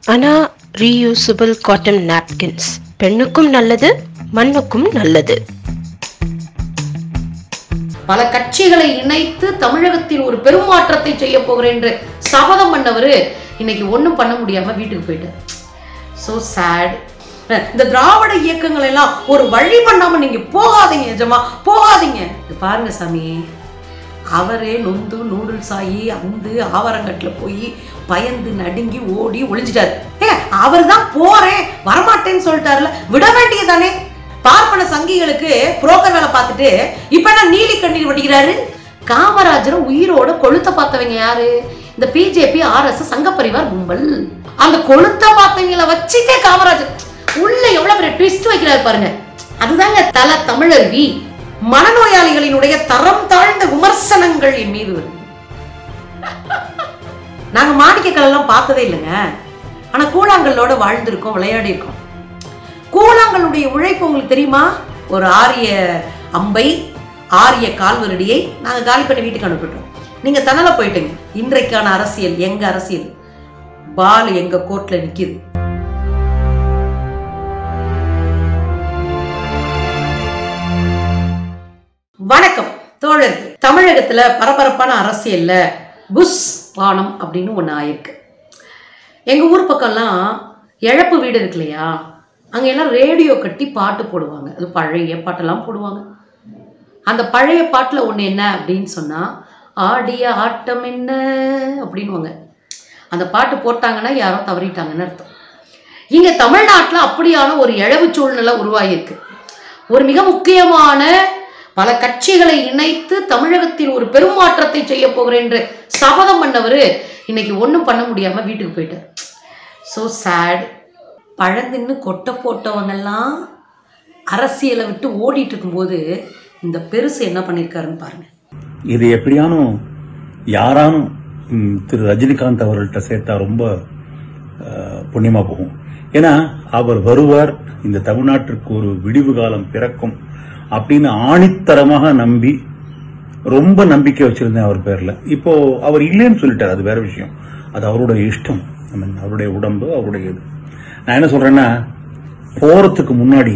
அனா reusable cotton napkins பெண்ணுக்கும் நல்லது மண்ணுக்கும் நல்லது பல கட்சிகளை இணைத்து தமிழகத்தில் ஒரு பெருமாற்றத்தை செய்ய போகிறேன் என்று சபதம் பண்ணவர் இன்னைக்கு ஒன்றும் பண்ண முடியாம வீட்டுக்கு போயிட்டார் ஸோ சேட் இந்த திராவிட இயக்கங்கள் எல்லாம் ஒரு வழி பண்ணாம நீங்க போகாதீங்க எஜமா போகாதீங்க இது பாருங்க சாமி அவரே நொந்து நூடுல்ஸ் ஆகி அந்து ஆவரங்கட்டில் போய் பயந்து நடுங்கி ஓடி ஒளிஞ்சிட்டாரு ஏங்க அவர் தான் போறேன் வரமாட்டேன்னு சொல்லிட்டாருல விட வேண்டியதானே பார்ப்பன சங்கிகளுக்கு புரோக்கர் வேலை பார்த்துட்டு இப்ப என்ன நீலி கண்ணீர் வடிக்கிறாரு காமராஜரை உயிரோட கொளுத்த பார்த்தவங்க யாரு இந்த பிஜேபி ஆர்எஸ் சங்க பரிவார் கும்பல் அந்த கொளுத்த பார்த்தவங்கள வச்சுட்டே காமராஜர் உள்ள எவ்வளவு பெரிய ட்விஸ்ட் வைக்கிறாரு பாருங்க அதுதாங்க தல தமிழருவி மனநோயாளிகளினுடைய தரம் தாழ்ந்த விமர்சனங்கள் என் மீது வருது நாங்க மாணிக்க எல்லாம் பார்த்ததே இல்லைங்க ஆனா கூழாங்கல்லோட வாழ்ந்திருக்கோம் விளையாடி இருக்கோம் கூழாங்கல்லுடைய உழைப்பு உங்களுக்கு தெரியுமா ஒரு ஆரிய அம்பை ஆரிய கால்வரடியை நாங்க காலி பண்ணி வீட்டுக்கு அனுப்பிட்டோம் நீங்க தனல போயிட்டீங்க இன்றைக்கான அரசியல் எங்க அரசியல் பால் எங்க கோர்ட்ல நிக்குது வணக்கம் தோழர்களே தமிழகத்துல பரபரப்பான அரசியல்ல புஷ் பானம் அப்படின்னு ஒண்ணு ஆயிருக்கு எங்க ஊர் பக்கம்லாம் இழப்பு வீடு இருக்கு இல்லையா அங்க எல்லாம் ரேடியோ கட்டி பாட்டு போடுவாங்க அது பழைய பாட்டெல்லாம் போடுவாங்க அந்த பழைய பாட்டுல ஒண்ணு என்ன அப்படின்னு சொன்னா ஆடிய ஆட்டம் என்ன அப்படின்னுவாங்க அந்த பாட்டு போட்டாங்கன்னா யாரோ தவறிட்டாங்கன்னு அர்த்தம் இங்க தமிழ்நாட்டுல அப்படியான ஒரு இழவு சூழ்நிலை உருவாகியிருக்கு ஒரு மிக முக்கியமான பல கட்சிகளை இணைத்து தமிழகத்தில் ஒரு பெருமாற்றத்தை செய்ய போகிறேன் என்று சபதம் பண்ணவர் இன்னைக்கு ஒன்றும் பண்ண முடியாம வீட்டுக்கு போயிட்டார் ஸோ சேட் பழந்தின்னு கொட்டை போட்டவங்கெல்லாம் அரசியலை விட்டு ஓடிட்டு இருக்கும்போது இந்த பெருசு என்ன பண்ணியிருக்காருன்னு பாருங்க இது எப்படியானும் யாரானும் ம், திரு ரஜினிகாந்த் அவர்கள்ட்ட சேர்த்தா ரொம்ப அஹ், புண்ணியமா போகும் ஏன்னா அவர் வருவார் இந்த தமிழ்நாட்டிற்கு ஒரு விடிவு காலம் பிறக்கும் அப்படின்னு ஆணித்தரமாக நம்பி ரொம்ப நம்பிக்கை வச்சிருந்தேன் அவர் பேர்ல இப்போ அவர் இல்லைன்னு சொல்லிட்டார் அது வேற விஷயம் அது அவருடைய இஷ்டம் I mean, அவருடைய உடம்பு அவருடைய இது நான் என்ன சொல்றேன்னா போறதுக்கு முன்னாடி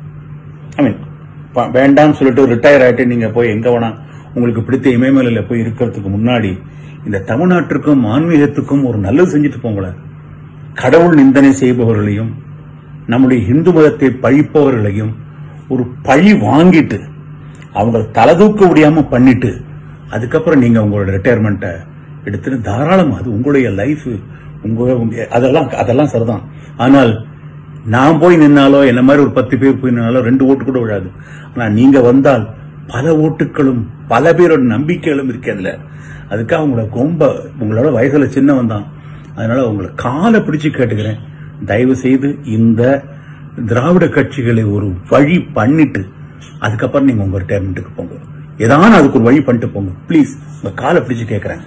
ஐ மீன் வேண்டாம்னு சொல்லிட்டு ரிட்டையர் ஆயிட்டு நீங்க போய் எங்க வேணா உங்களுக்கு பிடித்த இமயமலையில போய் இருக்கிறதுக்கு முன்னாடி இந்த தமிழ்நாட்டிற்கும் ஆன்மீகத்துக்கும் ஒரு நல்லது செஞ்சுட்டு போங்களேன் கடவுள் நிந்தனை செய்பவர்களையும் நம்முடைய இந்து மதத்தை பழிப்பவர்களையும் ஒரு பழி வாங்கிட்டு அவங்க தலதூக்க முடியாம பண்ணிட்டு அதுக்கப்புறம் நீங்க உங்களோட ரிட்டையர்மெண்ட்டை எடுத்துட்டு தாராளமா அது உங்களுடைய லைஃப் உங்க உங்க- அதெல்லாம் அதெல்லாம் சரிதான் ஆனால் நான் போய் நின்னாலோ என்ன மாதிரி ஒரு பத்து பேர் போய் நின்னாலோ ரெண்டு ஓட்டு கூட விழாது ஆனா நீங்க வந்தால் பல ஓட்டுகளும் பல பேரோட நம்பிக்கைகளும் இருக்கு அதுல அதுக்காக உங்களை ரொம்ப உங்களோட வயசுல சின்னவன் தான் அதனால உங்களை காலை பிடிச்சு கேட்டுக்கிறேன் தயவு செய்து இந்த திராவிட கட்சிகளை ஒரு வழி பண்ணிட்டு அதுக்கப்புறம் நீங்க உங்க ரிட்டையர்மெண்ட்டுக்கு போங்க ஏதான அதுக்கு ஒரு வழி பண்ணிட்டு போங்க ப்ளீஸ் உங்க காலை பிடிச்சு கேட்கறேன்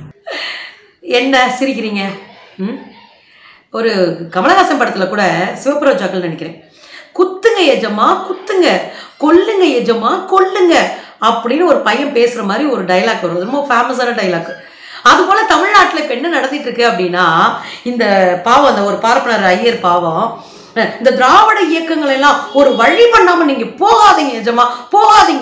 என்ன சிரிக்கிறீங்க ம்? ஒரு கமலஹாசன் படத்துல கூட சிவப்புரோஜாக்கள் நினைக்கிறேன் குத்துங்க எஜமா குத்துங்க கொல்லுங்க எஜமா கொல்லுங்க அப்படின்னு ஒரு பையன் பேசுற மாதிரி ஒரு டைலாக் வரும் ரொம்ப ஃபேமஸான டைலாக் அது போல தமிழ்நாட்டில் இப்போ என்ன நடந்துட்டு இருக்கு அப்படின்னா இந்த பாவம் அந்த ஒரு பார்ப்பனர் ஐயர் பாவம் இந்த திராவிட இயக்கங்கள் எல்லாம் ஒரு வழி பண்ணாம நீங்க போகாதீங்க எஜமா போகாதீங்க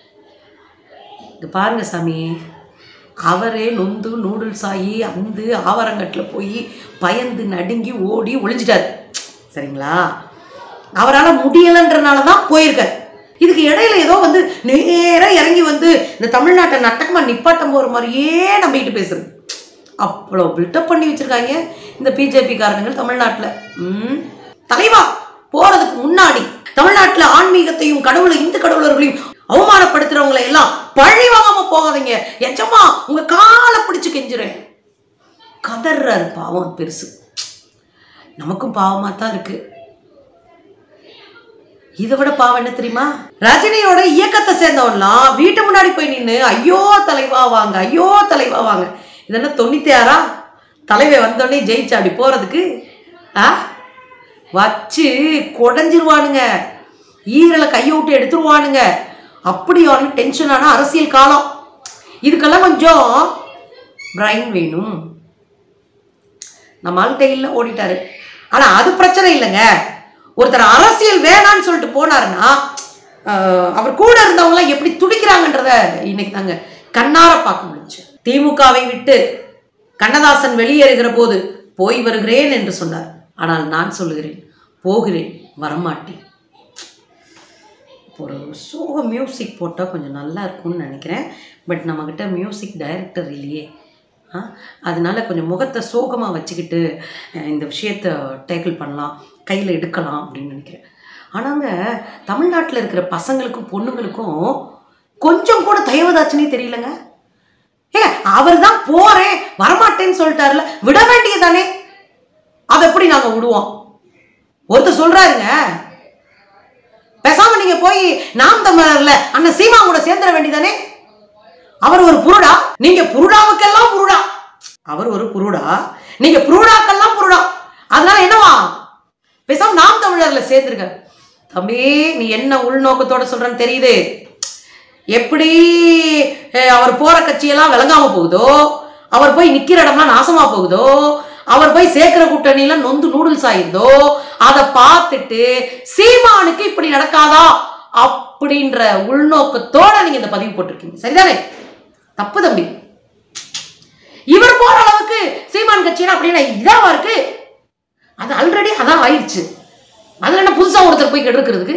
இங்க பாருங்க சாமி அவரே நொந்து நூடுல்ஸ் ஆகி அந்து ஆவரங்கட்டில் போய் பயந்து நடுங்கி ஓடி ஒளிஞ்சிட்டாரு சரிங்களா அவரால் முடியலைன்றனால தான் போயிருக்காரு இதுக்கு இடையில ஏதோ வந்து நேரா இறங்கி வந்து இந்த தமிழ்நாட்டை நட்டக்கமா நிப்பாட்டம் போகிற மாதிரியே நம்பிக்கிட்டு பேசுறது அவ்வளோ பில்டப் பண்ணி வச்சிருக்காங்க இந்த பிஜேபி காரணங்கள் தமிழ்நாட்டில் ம் தலைவா போறதுக்கு முன்னாடி தமிழ்நாட்டில் ஆன்மீகத்தையும் கடவுளை இந்து கடவுளர்களையும் அவமானப்படுத்துறவங்களை எல்லாம் பழி வாங்காம போகாதீங்க எச்சமா உங்க காலை பிடிச்சு கெஞ்சுறேன் கதறாரு பாவம் பெருசு நமக்கும் பாவமா தான் இருக்கு இதை விட பாவம் என்ன தெரியுமா ரஜினியோட இயக்கத்தை சேர்ந்தவன்லாம் வீட்டு முன்னாடி போய் நின்று ஐயோ தலைவா வாங்க ஐயோ தலைவா வாங்க இதெல்லாம் தொண்ணூத்தி ஆறா தலைவை வந்தோடனே ஜெயிச்சு அப்படி போறதுக்கு ஆ வச்சு குடஞ்சிருவானுங்க ஈரலை கையை விட்டு எடுத்துருவானுங்க அப்படியான டென்ஷனான அரசியல் காலம் இதுக்கெல்லாம் கொஞ்சம் பிரைன் வேணும் நம்ம ஆள்கிட்ட இல்லை ஓடிட்டாரு ஆனா அது பிரச்சனை இல்லைங்க ஒருத்தர் அரசியல் வேணான்னு சொல்லிட்டு போனாருன்னா ஆஹ், அவர் கூட இருந்தவங்களாம் எப்படி துடிக்கிறாங்கன்றத இன்னைக்கு தாங்க கண்ணார பார்க்க முடிஞ்சு திமுகவை விட்டு கண்ணதாசன் வெளியேறுகிற போது போய் வருகிறேன் என்று சொன்னார் ஆனால் நான் சொல்லுகிறேன் போகிறேன் வரமாட்டேன் ஒரு சோக மியூசிக் போட்டால் கொஞ்சம் நல்லா இருக்கும்னு நினைக்கிறேன் பட் நம்மக்கிட்ட மியூசிக் டைரக்டர் இல்லையே ஆ அதனால கொஞ்சம் முகத்தை சோகமாக வச்சுக்கிட்டு அஹ், இந்த விஷயத்தை டேக்கிள் பண்ணலாம் கையில் எடுக்கலாம் அப்படின்னு நினைக்கிறேன் ஆனாங்க தமிழ்நாட்டில் இருக்கிற பசங்களுக்கும் பொண்ணுங்களுக்கும் கொஞ்சம் கூட தயவுதாச்சுனே தெரியலங்க ஏங்க அவர் தான் போறேன் வரமாட்டேன்னு சொல்லிட்டாருல விட வேண்டியதானே அதை எப்படி நாங்க விடுவோம் ஒருத்தர் சொல்றாருங்க பேசாம நீங்க போய் நாம் தமிழர்ல அண்ணன் சீமா கூட சேர்ந்துட வேண்டியதானே அவர் ஒரு புருடா நீங்க புருடாவுக்கெல்லாம் புருடா அவர் ஒரு புருடா நீங்க புருடாக்கெல்லாம் புருடா அதனால என்னவா பேசாம நாம் தமிழர்ல சேர்ந்துருக்க தம்பி நீ என்ன உள்நோக்கத்தோட சொல்றன்னு தெரியுது எப்படி அஹ், அவர் போற கட்சியெல்லாம் விளங்காம போகுதோ அவர் போய் நிக்கிற இடம்லாம் நாசமா போகுதோ அவர் போய் சேர்க்கிற கூட்டணியெல்லாம் நொந்து நூடுல்ஸ் ஆயிருதோ அதை பார்த்துட்டு சீமானுக்கு இப்படி நடக்காதா அப்படின்ற உள்நோக்கத்தோட நீங்க இந்த பதிவு போட்டிருக்கீங்க சரிதானே தப்பு தம்பி இவர் போற அளவுக்கு சீமான் கட்சினா அப்படின்னா இதாவா இருக்கு அது ஆல்ரெடி அதான் ஆயிடுச்சு அதுல என்ன புதுசா ஒருத்தர் போய் கெடுக்கிறதுக்கு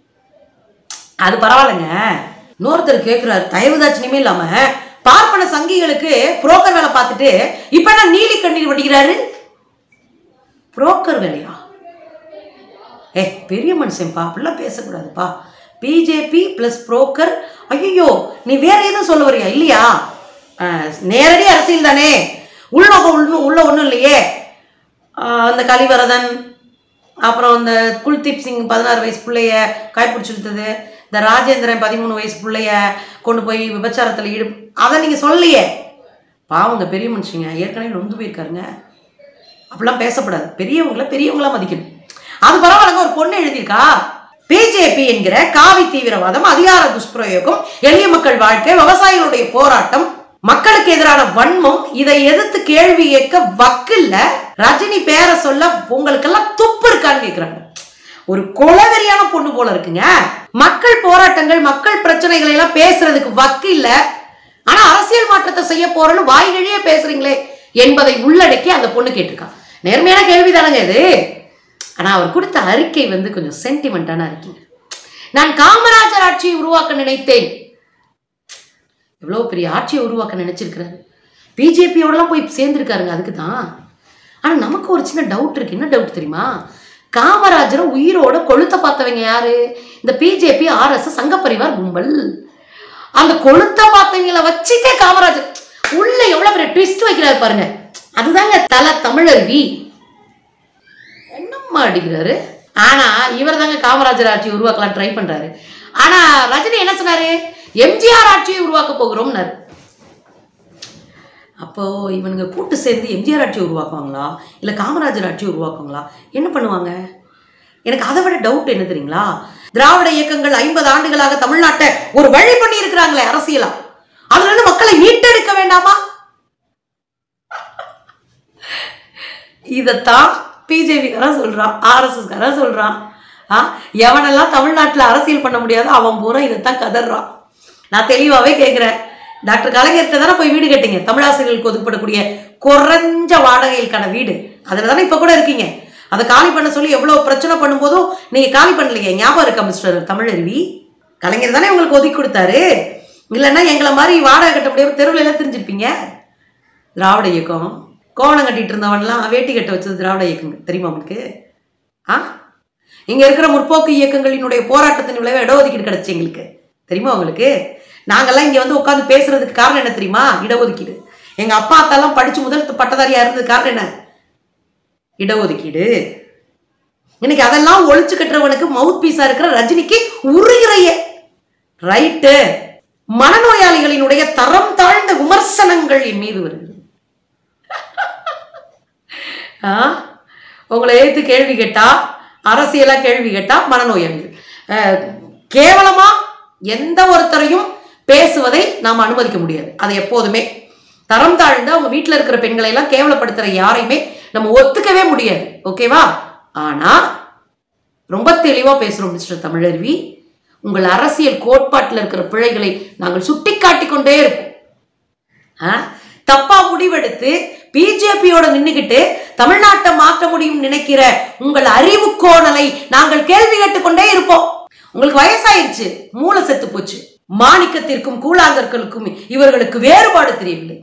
அது பரவாயில்லைங்க இன்னொருத்தர் கேட்கிறாரு தயவுதாட்சணியமே இல்லாம பார்ப்பன சங்கிகளுக்கு புரோக்கர் வேலை பார்த்துட்டு இப்ப என்ன நீலி கண்ணீர் வடிக்கிறாரு புரோக்கர் வேலையா ஏ பெரிய மனுஷன்ப்பா அப்படிலாம் பேசக்கூடாதுப்பா பிஜேபி ப்ளஸ் புரோக்கர் ஐயோ நீ வேற எதுவும் சொல்ல வரியா இல்லையா அஹ், நேரடி அரசியல் தானே உள்நோக்கம் உள்ள உள்ள ஒன்றும் இல்லையே அஹ், அந்த கலிவரதன் அப்புறம் இந்த குல்தீப் சிங் பதினாறு வயசு பிள்ளைய கைப்பிடிச்சு இழுத்தது இந்த ராஜேந்திரன் பதிமூணு வயசு பிள்ளைய கொண்டு போய் விபச்சாரத்தில் ஈடு அதை நீங்கள் சொல்லலையே பாவங்க பெரிய மனுஷங்க ஏற்கனவே நொந்து போயிருக்காருங்க அப்படிலாம் பேசக்கூடாது பெரியவங்கள பெரியவங்களா மதிக்கணும் அது பரவாயில்லங்க ஒரு பொண்ணு எழுதியிருக்கா பிஜேபி என்கிற காவி தீவிரவாதம் அதிகார துஷ்பிரயோகம் எளிய மக்கள் வாழ்க்கை விவசாயிகளுடைய போராட்டம் மக்களுக்கு எதிரான வன்மம் இதை எதிர்த்து கேள்வி கேட்க வக்கில்ல ரஜினி பேரை சொல்ல உங்களுக்கெல்லாம் துப்பு இருக்கான்னு கேக்குறாங்க ஒரு கொலவெறியான பொண்ணு போல இருக்குங்க மக்கள் போராட்டங்கள் மக்கள் பிரச்சனைகளை எல்லாம் பேசுறதுக்கு வக்கு இல்ல ஆனா அரசியல் மாற்றத்தை செய்ய போறேன்னு வாய்கழியே பேசுறீங்களே என்பதை உள்ளடக்கி அந்த பொண்ணு கேட்டிருக்கா நேர்மையான கேள்விதானங்க இது ஆனா அவர் கொடுத்த அறிக்கை வந்து கொஞ்சம் சென்டிமெண்டான அறிக்கைங்க நான் காமராஜர் ஆட்சியை உருவாக்க நினைத்தேன் எவ்வளோ பெரிய ஆட்சியை உருவாக்க நினைச்சிருக்கிறாரு பிஜேபியோடலாம் போய் சேர்ந்துருக்காருங்க அதுக்கு தான் ஆனால் நமக்கு ஒரு சின்ன டவுட் இருக்கு என்ன டவுட் தெரியுமா காமராஜரை உயிரோட கொளுத்த பார்த்தவங்க யாரு இந்த பிஜேபி ஆர்எஸ் சங்கப்பரிவார் கும்பல் அந்த கொளுத்த பார்த்தவங்கள வச்சுட்டே காமராஜர் உள்ள எவ்வளவு பெரிய ட்விஸ்ட் வைக்கிறாரு பாருங்க அதுதாங்க தல தமிழருவி என்னம்மா அடிக்கிறாரு ஆனா இவர் தாங்க காமராஜர் ஆட்சி உருவாக்கலாம் ட்ரை பண்றாரு ஆனா ரஜினி என்ன சொன்னாரு எம்ஜிஆர் ஆட்சியை உருவாக்க போகிறோம்னாரு அப்போ இவனுங்க கூட்டு சேர்ந்து எம்ஜிஆர் ஆட்சி உருவாக்குவாங்களா இல்லை காமராஜர் ஆட்சி உருவாக்குவாங்களா என்ன பண்ணுவாங்க எனக்கு அதை விட டவுட் என்ன தெரியுங்களா திராவிட இயக்கங்கள் ஐம்பது ஆண்டுகளாக தமிழ்நாட்டை ஒரு வழி பண்ணி இருக்கிறாங்களே அரசியலா அதுல இருந்து மக்களை மீட்டெடுக்க வேண்டாமா இதைத்தான் பிஜேபிக்காரன் சொல்றான் ஆர்எஸ்எஸ்காரன் சொல்றான் ஆ எவனெல்லாம் தமிழ்நாட்டில் அரசியல் பண்ண முடியாதோ அவன் பூரா இதைத்தான் கதறான் நான் தெளிவாகவே கேட்குறேன் டாக்டர் கலைஞர்கிட்ட தானே போய் வீடு கட்டிங்க தமிழாசிரியர்களுக்கு ஒதுக்கப்படக்கூடிய குறைஞ்ச வாடகைக்கான வீடு அதில் தானே இப்போ கூட இருக்கீங்க அதை காலி பண்ண சொல்லி எவ்வளோ பிரச்சனை பண்ணும்போதும் நீங்கள் காலி பண்ணலையே ஞாபகம் இருக்கா மிஸ்டர் தமிழருவி கலைஞர் தானே உங்களுக்கு ஒதுக்கி கொடுத்தாரு இல்லைன்னா எங்களை மாதிரி வாடகை கட்ட முடியாம தெருவில் எல்லாம் தெரிஞ்சிருப்பீங்க திராவிட இயக்கம் கோவணம் கட்டிட்டு இருந்தவன்லாம் வேட்டி கட்ட வச்சது திராவிட இயக்கங்க தெரியுமா உங்களுக்கு ஆ இங்க இருக்கிற முற்போக்கு இயக்கங்களினுடைய போராட்டத்தின் விளைவு இடஒதுக்கீடு கிடைச்சு எங்களுக்கு தெரியுமா உங்களுக்கு நாங்கெல்லாம் இங்க வந்து உட்காந்து பேசுறதுக்கு காரணம் என்ன தெரியுமா இடஒதுக்கீடு எங்க அப்பா அத்தாலாம் படிச்சு முதல் பட்டதாரியா இருந்தது காரணம் என்ன இடஒதுக்கீடு இன்னைக்கு அதெல்லாம் ஒழிச்சு கட்டுறவனுக்கு மவுத் பீஸா இருக்கிற ரஜினிக்கு உருகிறைய ரைட்டு மனநோயாளிகளினுடைய தரம் தாழ்ந்த விமர்சனங்கள் என் மீது வருகிறது ஆ? உங்களை எழுத்து கேள்வி கேட்டா அரசியலா கேள்வி கேட்டா மனநோயாளிகள் அஹ், கேவலமா எந்த ஒருத்தரையும் பேசுவதை நாம் அனுமதிக்க முடியாது அது எப்போதுமே தரம் தாழ்ந்து அவங்க வீட்டில் இருக்கிற பெண்களை எல்லாம் கேவலப்படுத்துற யாரையுமே நம்ம ஒத்துக்கவே முடியாது ஓகேவா ஆனா ரொம்ப தெளிவா பேசுறோம் மிஸ்டர் தமிழருவி உங்கள் அரசியல் கோட்பாட்டில் இருக்கிற பிழைகளை நாங்கள் சுட்டிக்காட்டிக் கொண்டே இருப்போம் ஆ? தப்பா முடிவெடுத்து பிஜேபியோட நின்னுகிட்டு தமிழ்நாட்டை மாற்ற முடியும் நினைக்கிற உங்கள் அறிவு கோணலை நாங்கள் கேள்வி கேட்டுக்கொண்டே இருப்போம் உங்களுக்கு வயசாயிருச்சு மூளை செத்து போச்சு மாணிக்கத்திற்கும் கூழாங்கற்களுக்கும் இவர்களுக்கு வேறுபாடு தெரியவில்லை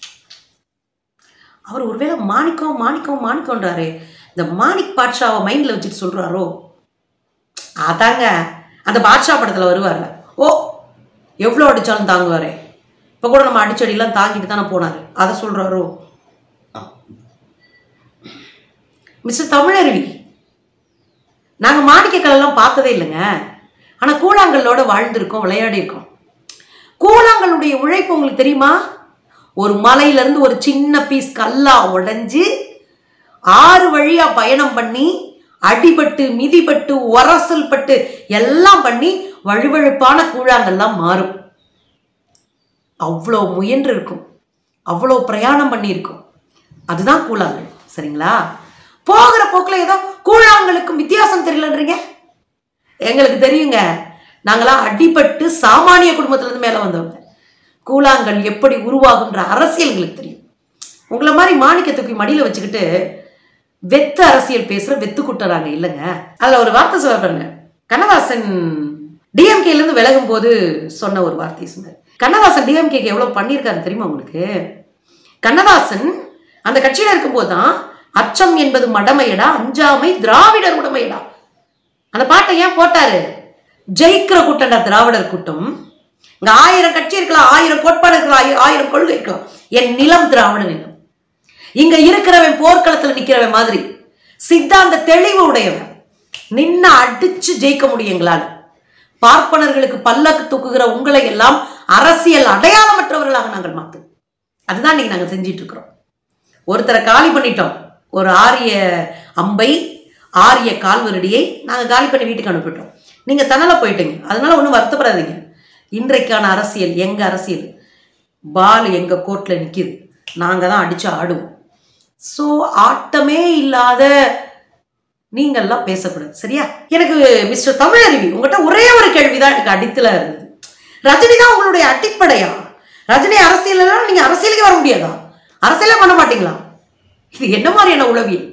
அவர் ஒருவேளை மாணிக்கம் மாணிக்கம் மாணிக்கம்ன்றாரு இந்த மாணிக் பாட்ஷாவை மைண்ட்ல வச்சுட்டு சொல்றாரோ அதாங்க அந்த பாட்ஷா படத்துல வருவார்ல ஓ எவ்வளோ அடிச்சாலும் தாங்குவாரே இப்போ கூட நம்ம அடிச்சடியெல்லாம் தாங்கிட்டு தானே போனாரு அதை சொல்றாரோ மிஸ்டர் தமிழருவி நாங்க மாணிக்கக்கல்லாம் பார்த்ததே இல்லைங்க ஆனா கூழாங்கல்லோட வாழ்ந்திருக்கோம் விளையாடி இருக்கோம் கூழாங்கல்லுடைய உழைப்பு உங்களுக்கு தெரியுமா ஒரு மலையில இருந்து ஒரு சின்ன பீஸ் கல்லா உடைஞ்சு ஆறு வழியா பயணம் பண்ணி அடிபட்டு மிதிபட்டு உரசல் பட்டு எல்லாம் பண்ணி வழுவழுப்பான கூழாங்கல்லாம் மாறும் அவ்வளோ முயன்று இருக்கும் அவ்வளோ பிரயாணம் பண்ணியிருக்கும் அதுதான் கூழாங்கல் சரிங்களா போகிற போக்கில் ஏதோ கூழாங்கலுக்கும் வித்தியாசம் தெரியலன்றீங்க எங்களுக்கு தெரியுங்க நாங்களாம் அடிபட்டு சாமானிய குடும்பத்திலேருந்து மேலே வந்தவங்க கூழாங்கல் எப்படி உருவாகுன்ற அரசியல் எங்களுக்கு தெரியும் உங்களை மாதிரி மாணிக்க தூக்கி மடியில் வச்சுக்கிட்டு வெத்து அரசியல் பேசுகிற வெத்து குட்டுறாங்க இல்லைங்க அதில் ஒரு வார்த்தை சொல்ல பாருங்க கண்ணதாசன் டிஎம்கேல இருந்து விலகும் போது சொன்ன ஒரு வார்த்தை சொன்னார் கண்ணதாசன் டிஎம்கேக்கு எவ்வளோ பண்ணியிருக்காரு தெரியுமா உங்களுக்கு கண்ணதாசன் அந்த கட்சியில் இருக்கும்போது தான் அச்சம் என்பது மடமையடா அஞ்சாமை திராவிடர் உடமையடா அந்த பாட்டை ஏன் போட்டாரு ஜெயிக்கிற கூட்டம்டா திராவிடர் கூட்டம் இங்க ஆயிரம் கட்சி இருக்கலாம் ஆயிரம் கோட்பாடு இருக்கலாம் ஆயி- ஆயிரம் கொள்கை இருக்கலாம் என் நிலம் திராவிட நிலம் இங்க இருக்கிறவன் போர்க்களத்துல நிக்கிறவன் மாதிரி சித்தாந்த தெளிவு உடையவன் நின்ன அடிச்சு ஜெயிக்க முடியும் எங்களால பார்ப்பனர்களுக்கு பல்லக்கு தூக்குகிற உங்களை எல்லாம் அரசியல் அடையாளமற்றவர்களாக நாங்கள் மாற்றோம் அதுதான் இன்னைக்கு நாங்கள் செஞ்சிட்டு இருக்கிறோம் ஒருத்தரை காலி பண்ணிட்டோம் ஒரு ஆரிய அம்பை ஆரிய கால்வரடியை நாங்கள் காலி பண்ணி வீட்டுக்கு அனுப்பிட்டோம் நீங்கள் தனல போயிட்டீங்க அதனால ஒன்றும் வருத்தப்படாதீங்க இன்றைக்கான அரசியல் எங்க அரசியல் பால் எங்க கோர்ட்டில் நிற்கிது நாங்கள் தான் அடிச்சு ஆடுவோம் ஸோ ஆட்டமே இல்லாத நீங்கள்லாம் பேசக்கூடாது சரியா எனக்கு மிஸ்டர் தமிழருவி உங்கள்கிட்ட ஒரே ஒரு கேள்வி தான் எனக்கு அடித்துல இருந்தது ரஜினி தான் உங்களுடைய அடிப்படையா ரஜினி அரசியல் நீங்க அரசியலுக்கு வர முடியாதா அரசியலே பண்ண மாட்டீங்களா இது என்ன மாதிரியான உளவியல்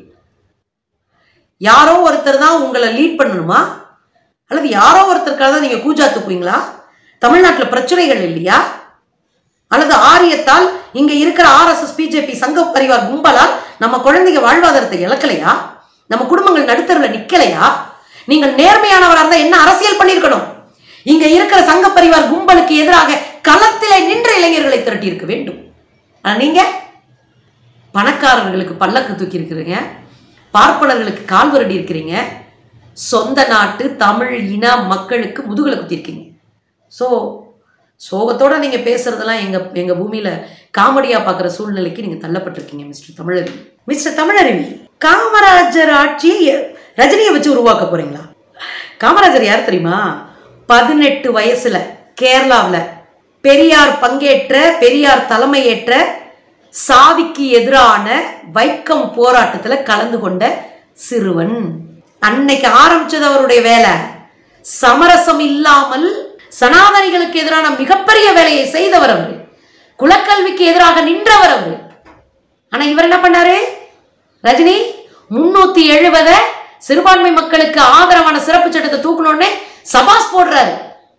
யாரோ ஒருத்தர் தான் உங்களை லீட் பண்ணணுமா அல்லது யாரோ ஒருத்தருக்காக தான் நீங்க கூஜா தூக்குவீங்களா தமிழ்நாட்டில் பிரச்சனைகள் இல்லையா அல்லது ஆரியத்தால் இங்க இருக்கிற ஆர்எஸ்எஸ் பிஜேபி சங்க பரிவார் கும்பலால் நம்ம குழந்தைங்க வாழ்வாதாரத்தை இழக்கலையா நம்ம குடும்பங்கள் நடுத்தருல நிக்கலையா நீங்கள் நேர்மையானவராக இருந்தா என்ன அரசியல் பண்ணியிருக்கணும் இங்க இருக்கிற சங்க பரிவார் கும்பலுக்கு எதிராக களத்திலே நின்ற இளைஞர்களை திரட்டி இருக்க வேண்டும் ஆனா நீங்க பணக்காரர்களுக்கு பல்லக்கு தூக்கி இருக்கிறீங்க பார்ப்பனர்களுக்கு கால்வரடி இருக்கிறீங்க சொந்த நாட்டு தமிழ் இன மக்களுக்கு முதுகுல குத்திருக்கீங்க ஸோ சோகத்தோட நீங்க பேசுறதெல்லாம் எங்க எங்க பூமியில காமெடியா பார்க்குற சூழ்நிலைக்கு நீங்க தள்ளப்பட்டிருக்கீங்க மிஸ்டர் தமிழருவி மிஸ்டர் தமிழருவி காமராஜர் ஆட்சியை ரஜினியை வச்சு உருவாக்க போறீங்களா காமராஜர் யார் தெரியுமா பதினெட்டு வயசுல கேரளாவுல பெரியார் பங்கேற்ற பெரியார் தலைமையேற்ற சாதிக்கு எதிரான வைக்கம் போராட்டத்துல கலந்து கொண்ட சிறுவன் அன்னைக்கு ஆரம்பிச்சது அவருடைய வேலை சமரசம் இல்லாமல் சனாதனிகளுக்கு எதிரான மிகப்பெரிய வேலையை செய்தவர் அவர் குலக்கல்விக்கு எதிராக நின்றவர் அவர் ஆனா இவர் என்ன பண்ணாரு ரஜினி முன்னூத்தி எழுபத சிறுபான்மை மக்களுக்கு ஆதரவான சிறப்பு சட்டத்தை தூக்கணும்னே சபாஸ் போடுறாரு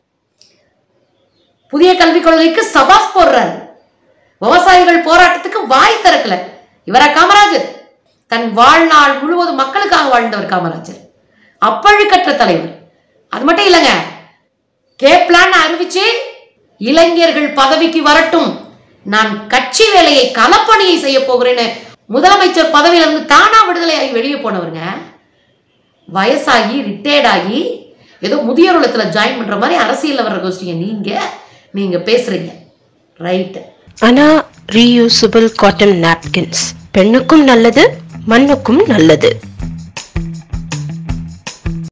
புதிய கல்விக் கொள்கைக்கு சபாஸ் போடுறாரு விவசாயிகள் போராட்டத்துக்கு வாய் திறக்கல இவரா காமராஜர் தன் வாழ்நாள் முழுவதும் மக்களுக்காக வாழ்ந்தவர் காமராஜர் அப்பழுக்கற்ற தலைவர் அது மட்டும் இல்லைங்க கே பிளான் அறிவிச்சு இளைஞர்கள் பதவிக்கு வரட்டும் நான் கட்சி வேலையை களப்பணியை செய்ய போகிறேன்னு முதலமைச்சர் பதவியில இருந்து தானா விடுதலையாகி வெளியே போனவருங்க வயசாகி ரிட்டையர்ட் ஆகி ஏதோ முதியோர் இல்லத்துல ஜாயின் பண்ற மாதிரி அரசியல்ல வர்ற கோஷ்டிங்க நீங்க நீங்க பேசுறீங்க ரைட்டு அனா ரீயூசபிள் காட்டன் நாப்கின்ஸ் பெண்ணுக்கும் நல்லது மண்ணுக்கும் நல்லது